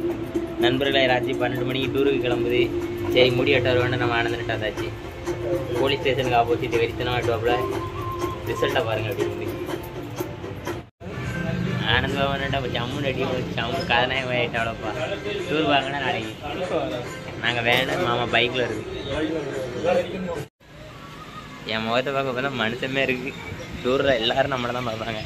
நண்பர்களே ராத்திரி பன்னெண்டு மணிக்கு டூருக்கு கிளம்புது சரி முடி வெட்ட வருவேன் நம்ம ஆனந்தன் வந்தாச்சு போலீஸ் ஸ்டேஷனுக்கு ஆப்போசிட் வெறித்தனம் ஆட்டுவாப்புல ரிசல்ட்டை பாருங்க அப்படி இருந்து ஆனந்த் பவன் ஜம்மு ரெடி ஜம்மு கதநாயகம் ஆகிட்டாவளப்பா டூர் வாங்கினா நாளைக்கு நாங்கள் வேணும் மாமா பைக்கில் இருக்கு என் முகத்தை பார்க்க பார்த்தா மனுஷமே இருக்கு டூரில் எல்லாரும் நம்மளை தான் பார்ப்பாங்க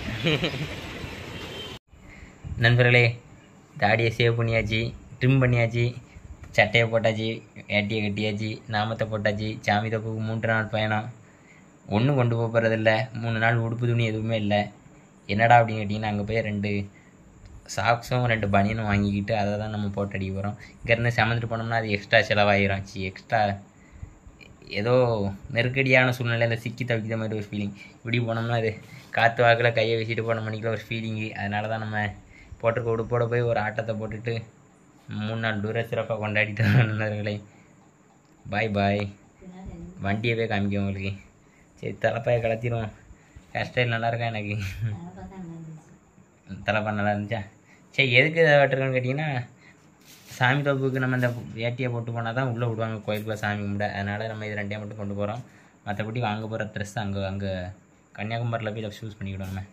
நண்பர்களே தாடியை சேவ் பண்ணியாச்சு ட்ரிம் பண்ணியாச்சு சட்டையை போட்டாச்சு வேட்டியை கட்டியாச்சு நாமத்தை போட்டாச்சு சாமி தப்புக்கு மூன்று நாள் பயணம் ஒன்றும் கொண்டு போக போகிறதில்ல மூணு நாள் உடுப்பு துணி எதுவுமே இல்லை என்னடா அப்படின்னு கேட்டிங்கன்னா அங்கே போய் ரெண்டு சாக்ஸும் ரெண்டு பனியனும் வாங்கிக்கிட்டு அதை தான் நம்ம போட்டு அடிக்க போகிறோம் இங்கேருந்து சமந்துட்டு போனோம்னா அது எக்ஸ்ட்ரா செலவாயிரும் சி எக்ஸ்ட்ரா ஏதோ நெருக்கடியான சூழ்நிலையில் சிக்கி தவிக்கிற மாதிரி ஒரு ஃபீலிங் இப்படி போனோம்னா அது காற்று வாக்கில் கையை வீசிட்டு போன மணிக்குள்ள ஒரு ஃபீலிங்கு அதனால தான் நம்ம போட்டிருக்க உடுப்போட போய் ஒரு ஆட்டத்தை போட்டுட்டு மூணு நாள் தூர சிறப்பாக கொண்டாடிட்டு வரோம் நண்பர்களே பாய் பாய் வண்டியை போய் காமிக்க உங்களுக்கு சரி தலைப்பாயை கலத்திடுவோம் ஹேர் ஸ்டைல் நல்லா இருக்கா எனக்கு தலைப்பா நல்லா இருந்துச்சா சரி எதுக்கு இதை வெட்டுறோன்னு கேட்டிங்கன்னா சாமி தோப்புக்கு நம்ம இந்த வேட்டியை போட்டு போனால் தான் உள்ளே விடுவாங்க கோயிலுக்குள்ள சாமி கும்பிட அதனால் நம்ம இது ரெண்டையும் மட்டும் கொண்டு போகிறோம் மற்றபடி வாங்க போகிற ட்ரெஸ் அங்கே அங்கே கன்னியாகுமரியில் போய் சூஸ் பண்ணிக்கிடுவோம் நம்ம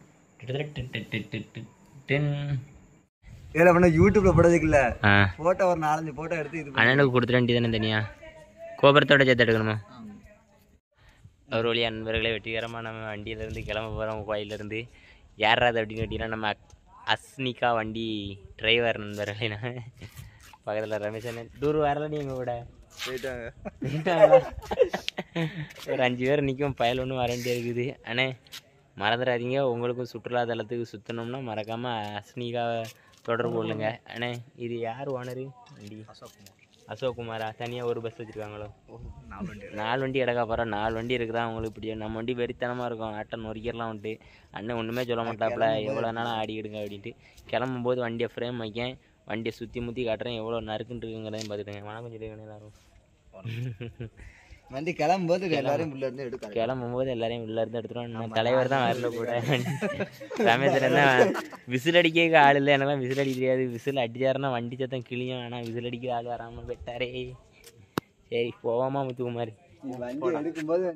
டின். இதில் பண்ண யூடியூப்ல போடுறதுக்கு இல்ல ஆ போட்டோ ஒரு நாலஞ்சு போட்டோ எடுத்து இது அண்ணனுக்கு கொடுத்துட வேண்டியதானே தனியா கோபுரத்தோட சேர்த்து எடுக்கணுமா ஒரு வழியாக நண்பர்களே வெற்றிகரமாக நம்ம வண்டியிலேருந்து கிளம்ப போகிறோம் கோயிலேருந்து யாராது அப்படின்னு கேட்டிங்கன்னா நம்ம அக்- அஸ்னிகா வண்டி டிரைவர் நண்பர்களே நான் பக்கத்தில் ரமேஷ் அண்ணன் டூர் வரல நீ எங்கள் கூட போயிட்டாங்க ஒரு அஞ்சு பேர் நிற்கும் பயல் ஒன்று வரண்டே இருக்குது அண்ணே மறந்துடாதீங்க உங்களுக்கும் சுற்றுலா தலத்துக்கு சுற்றணும்னா மறக்காமல் அஸ்னிகாவை தொடர்பு கொள்ளுங்க அண்ணே இது யார் ஓனரு வண்டி அசோக் குமாரா தனியாக ஒரு பஸ் வச்சுருக்காங்களோ நாலு வண்டி கிடக்கா போகிறோம் நாலு வண்டி இருக்குதா உங்களுக்கு இப்படி நம்ம வண்டி வெறித்தனமாக இருக்கும் ஆட்டம் நொறிக்கிறலாம் வந்துட்டு அண்ணன் ஒன்றுமே சொல்ல மாட்டாப்புல எவ்வளோ நாளும் ஆடிக்கிடுங்க அப்படின்ட்டு கிளம்பும் போது வண்டியை ஃப்ரேம் வைக்கேன் வண்டியை சுற்றி முற்றி காட்டுறேன் எவ்வளோ நறுக்குன்னு இருக்குங்கிறதையும் பார்த்துட்டுங்க வணக்கம் சொல்லிடுங்க எல்லாரும் வண்டி கிளம்பும் போது எல்லாரும் உள்ள இருந்து எடுக்காது கிளம்பும் போது எல்லாரையும் உள்ள இருந்து எடுத்துருவோம் தலைவர் தான் வரல கூட ரமேஷன் தான் விசில் அடிக்க ஆள் இல்லை எனக்கெல்லாம் விசில் அடிக்க தெரியாது விசில் அடிச்சாருன்னா வண்டி சத்தம் கிளியும் ஆனால் விசில் அடிக்க ஆள் வராமல் போயிட்டாரே சரி போவாமா முத்துக்குமார் வண்டி எடுக்கும்போது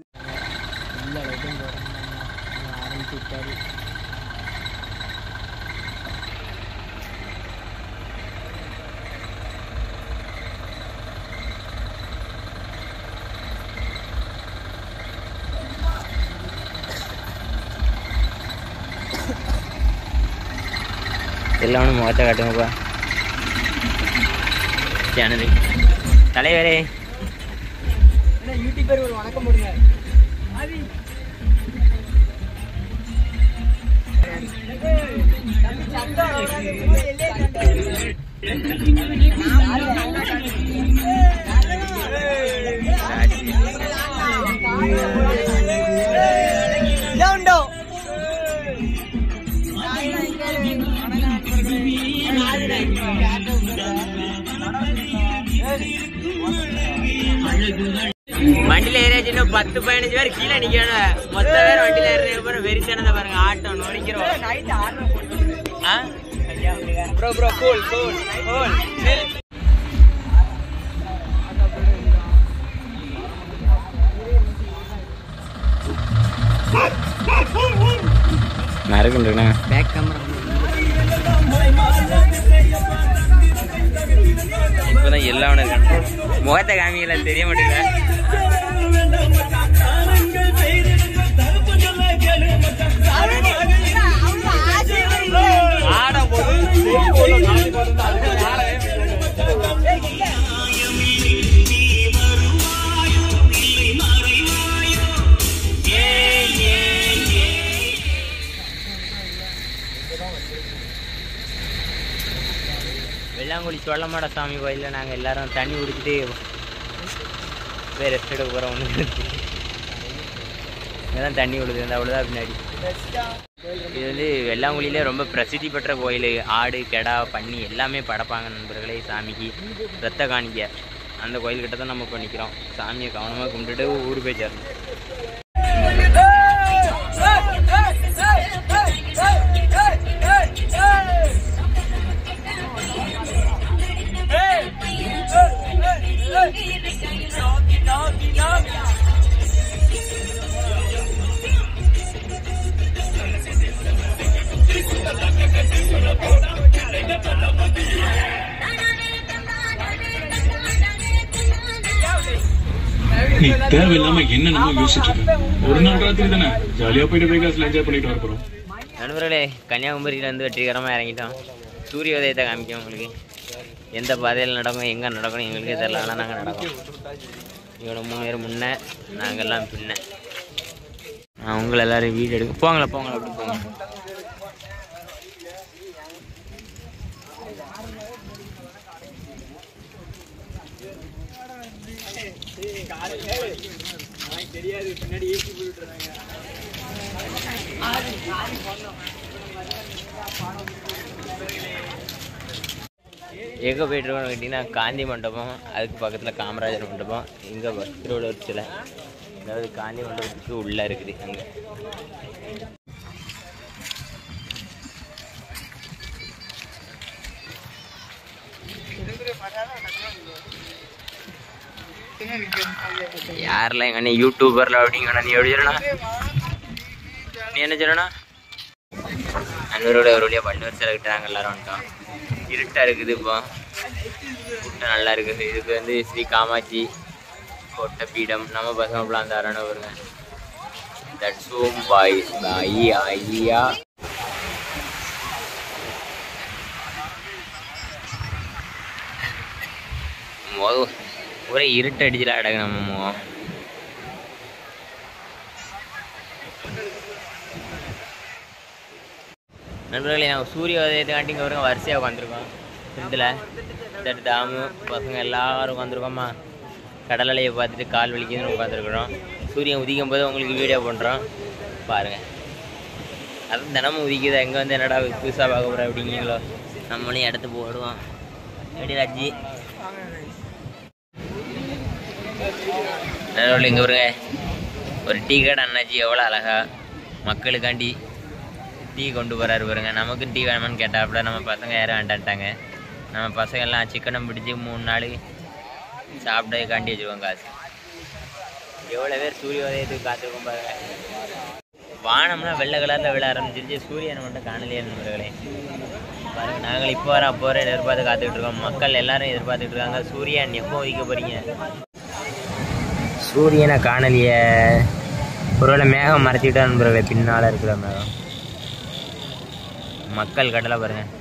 எல்லாம் முகத்தை காட்டுங்கப்பா சேனலு தலைவரே யூடியூபர் ஒரு வணக்கம் போடுங்க வண்டியில ஏறியாச்சு இன்னும் பத்து பதினஞ்சு பேர் கீழே நிக்கணும் மொத்த பேர் வண்டியில ஏறின அப்புறம் வெறித்தனதை பாருங்க ஆட்டம் நொறிக்கிறோம் bro bro cool cool cool நறுக்குன்றா பேக் கேமரா இப்பதான் எல்லாமே இருக்கான் முகத்தை காமிக்கல தெரிய மாட்டேங்குது ஆட போது வெள்ளாங்குழி சோழமாட சாமி கோயிலில் நாங்கள் எல்லாரும் தண்ணி குடிச்சிட்டு போய் ரெஸ்ட் எடுக்க போகிறோம் ஒன்று இங்கே தான் தண்ணி விழுது அந்த அவ்வளோதான் பின்னாடி இது வந்து வெள்ளாங்குழியிலே ரொம்ப பிரசித்தி பெற்ற கோயில் ஆடு கெடா பன்னி எல்லாமே படைப்பாங்க நண்பர்களே சாமிக்கு ரத்த காணிக்க அந்த கோயில்கிட்ட தான் நம்ம இப்போ நிற்கிறோம் சாமியை கவனமாக கும்பிட்டுட்டு ஊர் போய் சேரணும் தேவையில்லாம என்னென்னமோ யோசிச்சுட்டு இருக்கேன் ஒரு நாள் ராத்திரி தானே ஜாலியா போயிட்டு வேகாஸ்ல என்ஜாய் பண்ணிட்டு வர போறோம் நண்பர்களே கன்னியாகுமரியில இருந்து வெற்றிகரமாக இறங்கிட்டோம் சூரிய உதயத்தை காமிக்கும் உங்களுக்கு எந்த பாதையில் நடக்கும் எங்கே நடக்கணும் எங்களுக்கே தெரியல ஆனால் நாங்கள் நடக்கோம் இவனை மூணு பேர் முன்ன நாங்கள் எல்லாம் பின்ன நான் உங்களை எல்லாரும் வீடு எடுக்க போங்களா போங்களா அப்படி போங்க எங்கே போயிட்டுருக்கோம்னு கேட்டிங்கன்னா காந்தி மண்டபம் அதுக்கு பக்கத்தில் காமராஜர் மண்டபம் இங்கே திருவள்ளுவர் சிலை அதாவது காந்தி மண்டபத்துக்கு உள்ளே இருக்குது அங்கே யாரில் எங்கள் அண்ணன் யூடியூபரில் அப்படிங்க நீ எப்படி சொல்லணும் நீ என்ன சொல்லணும் அன்னூரோட ஒரு வழியாக பல்வேறு சிலை கிட்ட நாங்கள் எல்லாரும் வந்துட்டோம் இருட்டாக இருக்குது இப்போ கூட்டம் நல்லா இருக்குது இதுக்கு வந்து ஸ்ரீ காமாட்சி கோட்டை பீடம் நம்ம பசங்க ஃபுல்லாக அந்த அரணை வருங்க தட்ஸூம் பாய் பாய் ஐயா மொத ஒரே இருட்டு அடிச்சுல அடகு நம்ம முகம் நண்பர்களே நாங்கள் சூரிய உதயத்துக்காண்டி இங்கே வருங்க வரிசையாக உட்காந்துருக்கோம் ஃப்ரெண்டில் இந்த டாமு பசங்க எல்லாரும் வந்திருக்கோமா கடல் அலையை பார்த்துட்டு கால் வலிக்குதுன்னு உட்காந்துருக்குறோம் சூரியன் உதிக்கும் போது உங்களுக்கு வீடியோ பண்ணுறோம் பாருங்கள் அது தினமும் உதிக்குது எங்கே வந்து என்னடா புதுசாக பார்க்க போகிறோம் அப்படிங்களோ நம்மளையும் எடுத்து போடுவோம் எப்படி ராஜி நண்பர்களே இங்கே வருங்க ஒரு டீ கடை அண்ணாச்சி எவ்வளோ அழகா மக்களுக்காண்டி டீ கொண்டு போகிறாரு பாருங்க நமக்கும் டீ வேணுமான்னு கேட்டாப்புல நம்ம பசங்க யாரும் வேண்டான்ட்டாங்க நம்ம பசங்க எல்லாம் சிக்கனை பிடிச்சி மூணு நாள் சாப்பிட காண்டி வச்சுருவோம் காசு எவ்வளோ பேர் சூரிய உதயத்துக்கு காத்திருக்கோம் பாருங்க வானம்னா வெள்ளை கலரில் விழ ஆரம்பிச்சிருச்சு சூரியனை மட்டும் காணலையே நண்பர்களே பாருங்க நாங்கள் இப்போ வர அப்போ வர எதிர்பார்த்து காத்துக்கிட்டு இருக்கோம் மக்கள் எல்லாரும் எதிர்பார்த்துட்டு இருக்காங்க சூரியன் எப்போ உதிக்க போறீங்க சூரியனை காணலையே ஒருவேளை மேகம் மறைச்சிட்டா நண்பர்களே பின்னால் இருக்கிற மேகம் மக்கள் கடலை பாருங்க